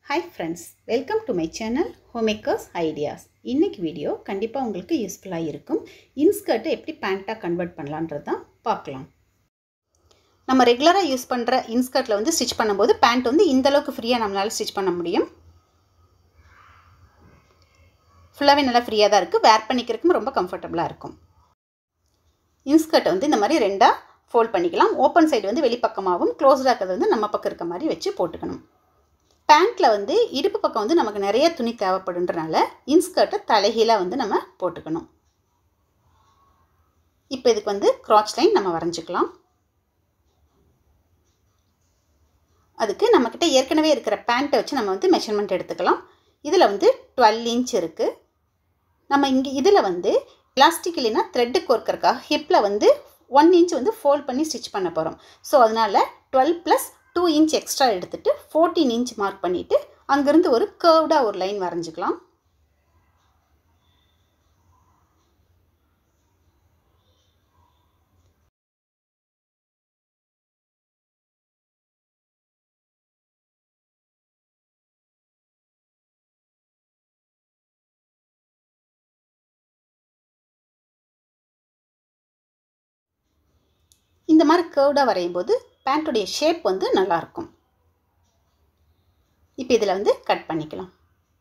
hi friends welcome to my channel homemakers ideas இன்னைக்கு video கண்டிப்பாக உங்களுக்கு யூஸ்ஃபுல்லாக இருக்கும் இன்ஸ்கர்ட்டை எப்படி பேண்ட்டாக கன்வெர்ட் பண்ணலான்றது தான் பார்க்கலாம் நம்ம ரெகுலராக யூஸ் பண்ணுற இன்ஸ்கர்ட்டில் வந்து ஸ்டிச் பண்ணும்போது பேண்ட் வந்து இந்த அளவுக்கு ஃப்ரீயாக நம்மளால் ஸ்டிச் பண்ண முடியும் ஃபுல்லாகவே நல்லா ஃப்ரீயாக தான் இருக்குது வேர் பண்ணிக்கிறதுக்கும் ரொம்ப கம்ஃபர்டபுளாக இருக்கும் இன்ஸ்கர்ட்டை வந்து இந்த மாதிரி ரெண்டாக ஃபோல்ட் பண்ணிக்கலாம் ஓப்பன் சைடு வந்து வெளிப்பக்கமாகவும் க்ளோஸ்டாக இருக்கிறது வந்து நம்ம பக்கம் இருக்க மாதிரி வச்சு போட்டுக்கணும் பேண்ட்டில் வந்து இடுப்பு பக்கம் வந்து நமக்கு நிறைய துணி தேவைப்படுன்றனால இன்ஸ்கர்ட்டை தலைகீழாக வந்து நம்ம போட்டுக்கணும் இப்போ இதுக்கு வந்து க்ராச் லைன் நம்ம வரைஞ்சிக்கலாம் அதுக்கு நம்மக்கிட்ட ஏற்கனவே இருக்கிற பேண்ட்டை வச்சு நம்ம வந்து மெஷர்மெண்ட் எடுத்துக்கலாம் இதில் வந்து டுவெல் இன்ச் இருக்குது நம்ம இங்கே இதில் வந்து எலாஸ்டிக் இல்லைன்னா த்ரெட்டு கோர்க்கறக்காக ஹிப்பில் வந்து ஒன் இன்ச் வந்து ஃபோல்ட் பண்ணி ஸ்டிச் பண்ண போகிறோம் ஸோ அதனால் twelve plus two inch extra எடுத்துகிட்டு ஃபோர்டீன் இன்ச் மார்க் பண்ணிவிட்டு அங்கேருந்து ஒரு கேர்வ்டாக ஒரு லைன் வரைஞ்சிக்கலாம் இந்த மாதிரி கேர்வ்டாக வரையும் போது பேண்ட்டுடைய ஷேப் வந்து நல்லாயிருக்கும் இப்போ இதில் வந்து கட் பண்ணிக்கலாம்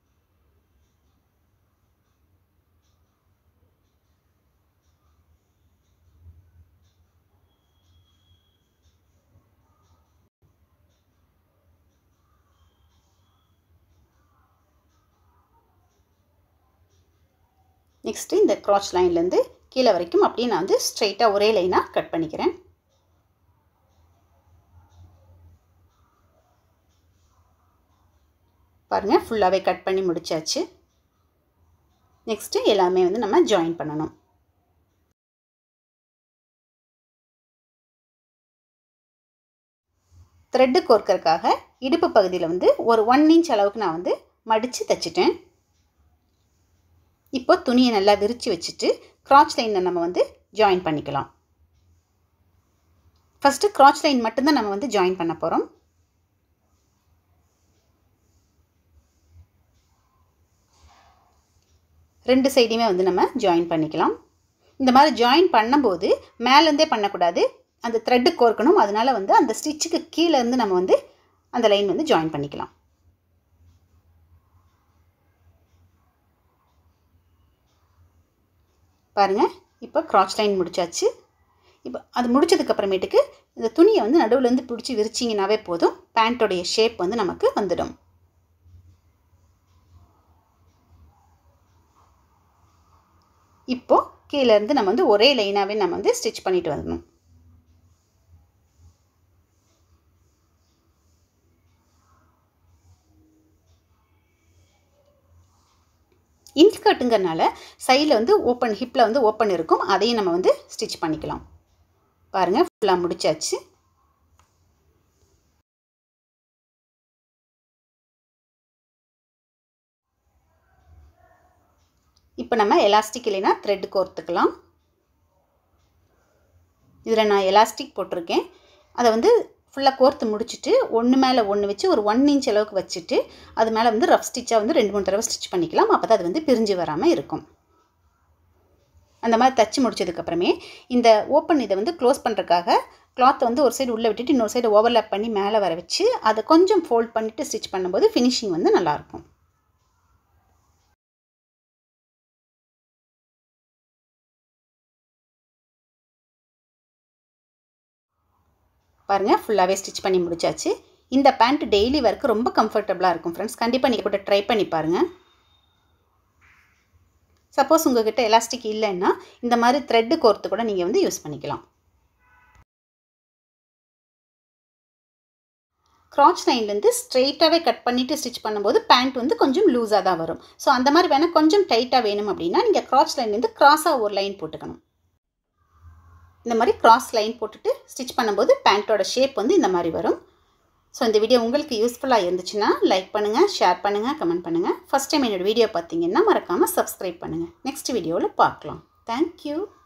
நெக்ஸ்ட்டு இந்த க்ராச் லைன்லேருந்து கீழே வரைக்கும் அப்படியே நான் வந்து ஸ்ட்ரைட்டாக ஒரே லைனாக கட் பண்ணிக்கிறேன் பாருங்கள் ஃபுல்லாகவே கட் பண்ணி முடிச்சாச்சு நெக்ஸ்ட்டு எல்லாமே வந்து நம்ம ஜாயின் பண்ணணும் த்ரெட்டு கோர்க்கறதுக்காக இடுப்பு பகுதியில் வந்து ஒரு ஒன் இன்ச் அளவுக்கு நான் வந்து மடித்து தைச்சிட்டேன் இப்போ துணியை நல்லா விரித்து வச்சுட்டு க்ராச் லைனில் நம்ம வந்து ஜாயின் பண்ணிக்கலாம் ஃபஸ்ட்டு க்ராச் லைன் மட்டும்தான் நம்ம வந்து ஜாயின் பண்ண போகிறோம் ரெண்டு சைடையுமே வந்து நம்ம ஜாயின் பண்ணிக்கலாம் இந்த மாதிரி ஜாயின் பண்ணும்போது மேலேருந்தே பண்ணக்கூடாது அந்த த்ரெட்டு கோர்க்கணும் அதனால் வந்து அந்த ஸ்டிச்சுக்கு கீழேருந்து நம்ம வந்து அந்த லைன் வந்து ஜாயின் பண்ணிக்கலாம் பாருங்கள் இப்போ க்ராச் லைன் முடிச்சாச்சு இப்போ அது முடிச்சதுக்கப்புறமேட்டுக்கு இந்த துணியை வந்து நடுவுலேருந்து பிடிச்சி விரிச்சிங்கனாவே போதும் பேண்ட்டோடைய ஷேப் வந்து நமக்கு வந்துடும் இப்போது கீழேருந்து நம்ம வந்து ஒரே லைனாகவே நம்ம வந்து ஸ்டிச் பண்ணிட்டு வரணும் இன்ஸ்கர்ட்டுங்கிறனால சைடில் வந்து ஓப்பன் ஹிப்பில் வந்து ஓப்பன் இருக்கும் அதையும் நம்ம வந்து ஸ்டிச் பண்ணிக்கலாம் பாருங்கள் ஃபுல்லாக முடிச்சாச்சு இப்போ நம்ம எலாஸ்டிக் இல்லைன்னா த்ரெட் கோர்த்துக்கலாம் இதில் நான் எலாஸ்டிக் போட்டிருக்கேன் அதை வந்து ஃபுல்லாக கோர்த்து முடிச்சுட்டு ஒன்று மேலே ஒன்று வச்சு ஒரு ஒன் இன்ச் அளவுக்கு வச்சுட்டு அது மேலே வந்து ரஃப் ஸ்டிச்சாக வந்து ரெண்டு மூணு தடவை ஸ்டிச் பண்ணிக்கலாம் அப்போ தான் அது வந்து பிரிஞ்சு வராமல் இருக்கும் அந்த மாதிரி தச்சு முடிச்சதுக்கப்புறமே இந்த ஓப்பன் இதை வந்து க்ளோஸ் பண்ணுறதுக்காக கிளாத்தை வந்து ஒரு சைடு உள்ளே விட்டுட்டு இன்னொரு சைடு ஓவர்லேப் பண்ணி மேலே வர வச்சு அதை கொஞ்சம் ஃபோல்ட் பண்ணிவிட்டு ஸ்டிச் பண்ணும்போது ஃபினிஷிங் வந்து நல்லாயிருக்கும் பாருங்கள் ஃபுல்லாகவே ஸ்டிச் பண்ணி முடிச்சாச்சு இந்த பேண்ட் டெய்லி ஒர்க்கு ரொம்ப கம்ஃபர்டபுளாக இருக்கும் ஃப்ரெண்ட்ஸ் கண்டிப்பாக நீங்கள் கூட ட்ரை பண்ணி பாருங்கள் சப்போஸ் உங்கள்கிட்ட எலாஸ்டிக் இல்லைன்னா இந்த மாதிரி த்ரெட்டு கோர்த்து கூட நீங்கள் வந்து யூஸ் பண்ணிக்கலாம் க்ராச் லைன்லேருந்து ஸ்ட்ரெயிட்டாகவே கட் பண்ணிவிட்டு ஸ்டிச் பண்ணும்போது பேண்ட் வந்து கொஞ்சம் லூஸாக தான் வரும் ஸோ அந்த மாதிரி வேணால் கொஞ்சம் டைட்டாக வேணும் அப்படின்னா நீங்கள் க்ராச் லைன்லேருந்து க்ராஸாக ஒரு லைன் போட்டுக்கணும் இந்த மாதிரி க்ராஸ் லைன் போட்டுட்டு ஸ்டிச் பண்ணும்போது பேண்ட்டோட ஷேப் வந்து இந்த மாதிரி வரும் ஸோ இந்த வீடியோ உங்களுக்கு யூஸ்ஃபுல்லாக இருந்துச்சுன்னா லைக் பண்ணுங்கள் ஷேர் பண்ணுங்கள் கமெண்ட் பண்ணுங்கள் ஃபஸ்ட் டைம் என்னோடய வீடியோ பார்த்தீங்கன்னா மறக்காமல் சப்ஸ்கிரைப் பண்ணுங்கள் நெக்ஸ்ட் வீடியோவில் பார்க்கலாம் தேங்க்யூ